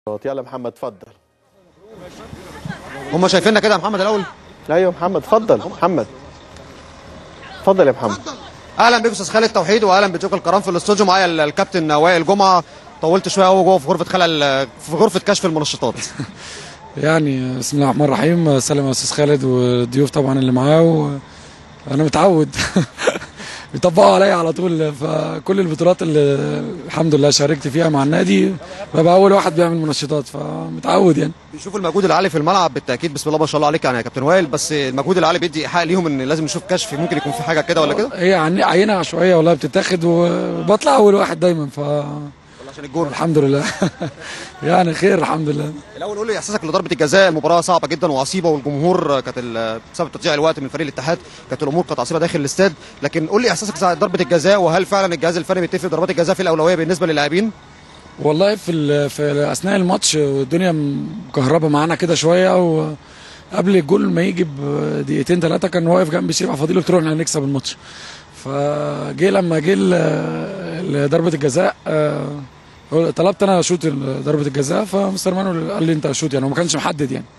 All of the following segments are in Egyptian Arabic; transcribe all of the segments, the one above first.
يلا محمد اتفضل هم شايفيننا كده يا محمد الاول ايوه محمد اتفضل محمد اتفضل يا محمد اهلا بيكم استاذ خالد توحيد واهلا بجوك الكرام في الاستوديو معايا ال- الكابتن وائل جمعه طولت شويه قوي جوه في غرفه خلع في غرفه كشف المنشطات يعني بسم الله الرحمن الرحيم سلام يا استاذ خالد والضيوف طبعا اللي معاه وانا متعود بيطبقوا عليا على طول فكل البطولات اللي الحمد لله شاركت فيها مع النادي ببقى اول واحد بيعمل منشطات فمتعود يعني بيشوفوا المجهود العالي في الملعب بالتاكيد بسم الله ما شاء الله عليك يعني يا كابتن وائل بس المجهود العالي بيدي ايحاء ليهم ان لازم نشوف كشف ممكن يكون في حاجه كده ولا كده هي عن- عينه عشوائيه والله بتتاخد وبطلع اول واحد دايما ف ولا عشان الجول الحمد لله يعني خير الحمد لله الاول قول لي احساسك لضربه الجزاء المباراه صعبه جدا وعصيبه والجمهور كانت ال- بسبب تضييع الوقت من فريق الاتحاد كانت الامور كانت عصيبه داخل الاستاد لكن قول لي احساسك ساعه ضربه الجزاء وهل فعلا الجهاز الفني بيتفق ضربات الجزاء في الاولويه بالنسبه للاعبين والله في ال- في اثناء الماتش الدنيا مكهربه معانا كده شويه وقبل الجول ما يجي بدقيقتين ثلاثه كان واقف جنب شريف فضيل قلت له احنا هنكسب الماتش فجه لما جه ال- ضربه الجزاء آه، طلبت انا اشوط ال- ضربه الجزاء فمستر مانويل قال لي انت اشوط يعني وما كانش محدد يعني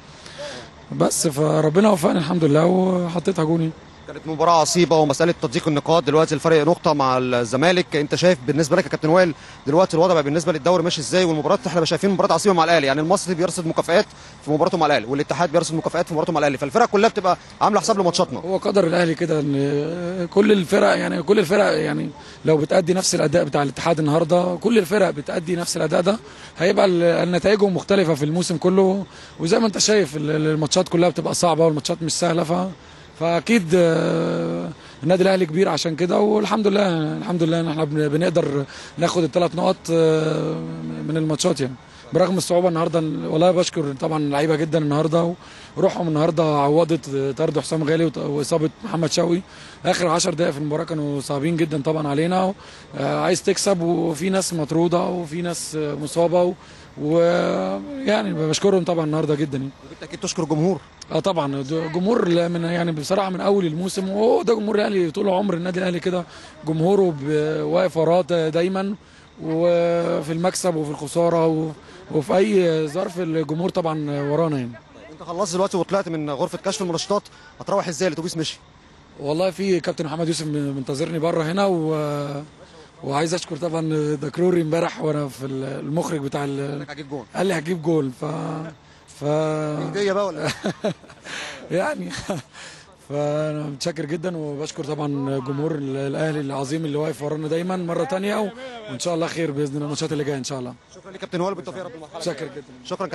بس فربنا وفقني الحمد لله وحطيتها جون يعني. كانت مباراه عصيبه ومساله تضييق النقاط دلوقتي الفرق نقطه مع الزمالك انت شايف بالنسبه لك يا كابتن وائل دلوقتي الوضع بقى بالنسبه للدوري ماشي ازاي والمباراه احنا شايفين مباراه عصيبه مع الاهلي يعني المصري بيرصد مكافآت في مباراته مع الاهلي والاتحاد بيرصد مكافآت في مباراته مع الاهلي فالفرق كلها بتبقى عامله حساب لماتشاتنا هو قدر الاهلي كده ان كل الفرق يعني كل الفرق يعني لو بتأدي نفس الاداء بتاع الاتحاد النهارده كل الفرق بتأدي نفس الاداء ده هيبقى ال- نتائجهم مختلفه في الموسم كله وزي ما انت شايف ال- الماتشات كلها بتبقى صعبه والماتشات مش سهله ف فاكيد آه، النادي الاهلي كبير عشان كده والحمد لله الحمد لله ان احنا بن- بنقدر ناخد الثلاث نقط آه، من الماتشات يعني برغم الصعوبه النهارده والله بشكر طبعا اللعيبه جدا النهارده وروحهم النهارده عوضت طرد حسام غالي وط- واصابه محمد شوقي اخر 10 دقائق في المباراه كانوا صعبين جدا طبعا علينا آه، عايز تكسب وفي ناس مطروده وفي ناس آه، مصابه ويعني بشكرهم طبعا النهارده جدا يعني. بالتاكيد تشكر الجمهور اه طبعا ده جمهور لا- من يعني بصراحه من اول الموسم وهو ده جمهور الاهلي طول عمر النادي الاهلي كده جمهوره ب- واقف وراه دايما وفي المكسب وفي الخساره و- وفي اي ظرف الجمهور طبعا ورانا يعني انت خلصت دلوقتي وطلعت من غرفه كشف المنشطات هتروح ازاي الاتوبيس مشي والله في كابتن محمد يوسف منتظرني بره هنا و وعايز اشكر طبعا دكروري امبارح وانا في المخرج بتاع ال... انك هتجيب جول قال لي هتجيب جول ف ف هديه بقى ولا يعني فانا متشكر جدا وبشكر طبعا جمهور الاهلي العظيم اللي واقف ورانا دايما مره تانية وان شاء الله خير باذن الله الماتشات اللي جايه ان شاء الله شكرا لك كابتن وائل بالتوفيق يا رب المرحله متشكر جدا شكرا